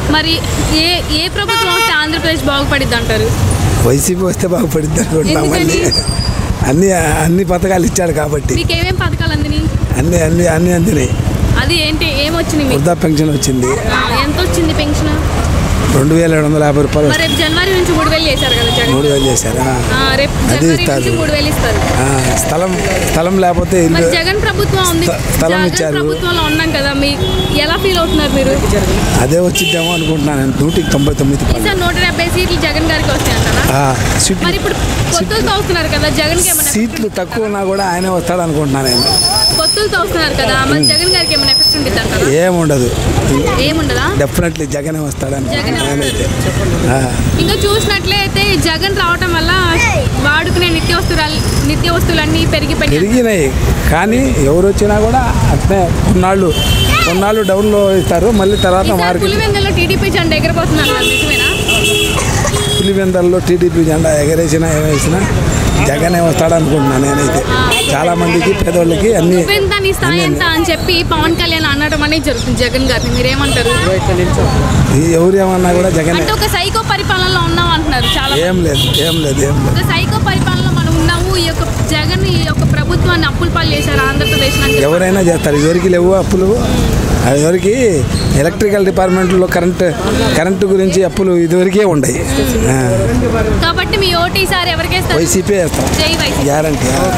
మరి ఏ ఏ ప్రభుత్వం వస్తే ఆంధ్రప్రదేశ్ బాగుపడిద్ది అంటారు వైసీపీ వస్తే బాగుపడింది అనుకుంటున్నాం మళ్ళీ ఎందుకని? అన్ని అన్ని పథకాలు ఇచ్చాడు కాబట్టి మీకు ఏమేం పథకాలు అందినాయి అన్ని అన్ని అన్ని అందినాయి అది ఏంటి ఏమొచ్చింది మీకు వృద్ధా పెన్షన్ వచ్చింది ఆ, ఎంత వచ్చింది పెన్షన్ రెండు వేల ఏడు వందల యాభై రూపాయలు మరి రేపు జనవరి నుంచి మూడు వేలు చేశారు కదా జగన్ మూడు వేలు చేశారా ఆ, రేపు అది జనవరి ఇస్తారు. నుంచి మూడు వేలు ఇస్తారు ఆ, స్థలం స్థలం లేకపోతే మరి ఇల్లు జగన్ ప్రభుత్వం ఉంది స్థ- స్థలం జగన్ ఇచ్చారు. ప్రభుత్వంలో ఉన్నాం కదా మీ ఎలా ఫీల్ అవుతున్నారు మీరు అదే వచ్చిద్దామో అనుకుంటున్నాను నేను నూటికి తొంభై తొమ్మిది పనులు. ఈసారి నూట డెబ్బై సీట్లు జగన్ గారికి వస్తాయంటారా ఆ, సీట్లు మరి ఇప్పుడు పొత్తులతో వస్తున్నారు కదా జగన్ కి ఏమైనా సీట్లు తక్కువ ఉన్నా కూడా ఆయనే వస్తాడు అనుకుంటున్నాను నేను పొత్తులతో వస్తున్నారు కదా మరి జగన్ గారికి ఏమైనా ఎఫెక్ట్ ఉంటుంది అంటారా ఏముండదు ఏముండదా డెఫినెట్లీ జగనే వస్తాడని జగనే నేనైతే ఆ, ఇంకా చూసినట్లయితే జగన్ రావటం వల్ల వాడుకునే నిత్య వస్తువులు నిత్య వస్తువులన్నీ పెరిగిపోయాయి పెరిగినాయి కానీ ఎవరు వచ్చినా కూడా అట్నే కొన్నాళ్ళు కొన్నాళ్ళు డౌన్లో ఇస్తారు మళ్ళీ తర్వాత ఈసారి మార్కెట్ పులివెందులో టీడీపీ జెండా ఎగరబోతుంది అన్నారు నిజమేనా పులివెందల్లో టీడీపీ జెండా ఎగరేసినా ఏమేసినా జగనే వస్తాడు అనుకుంటున్నాను నేనైతే చాలా మందికి పేదోళ్ళకి అన్ని నువ్వెంత నీ స్థాయి ఎంత అని చెప్పి పవన్ కళ్యాణ్ అనడం అనేది జరుగుతుంది జగన్ గారిని మీరేమంటారు ఈ ఎవరు ఏమన్నా కూడా జగనే అంటే ఒక సైకో పరిపాలనలో ఉన్నాం అంటున్నారు చాలా మంది. ఏం లేదు ఏం లేదు ఏం లేదు ఒక సైకో పరిపాలనలో మనం ఉన్నాము ఈ యొక్క జగన్ ఈ యొక్క ప్రభుత్వాన్ని అప్పుల పాలు చేశారు ఆంధ్రప్రదేశ్ అని ఎవరైనా చేస్తారు ఇదివరకు లేవు అప్పులు ఇదివరకు ఎలక్ట్రికల్ డిపార్ట్మెంట్లో కరెంట్ కరెంటు గురించి అప్పులు ఇదివరకే ఉన్నాయి కాబట్టి మీ ఓటు ఈసారి ఎవరికేస్తారు వైసీపీ వేస్తాం జై వైసీపీ గ్యారంటీ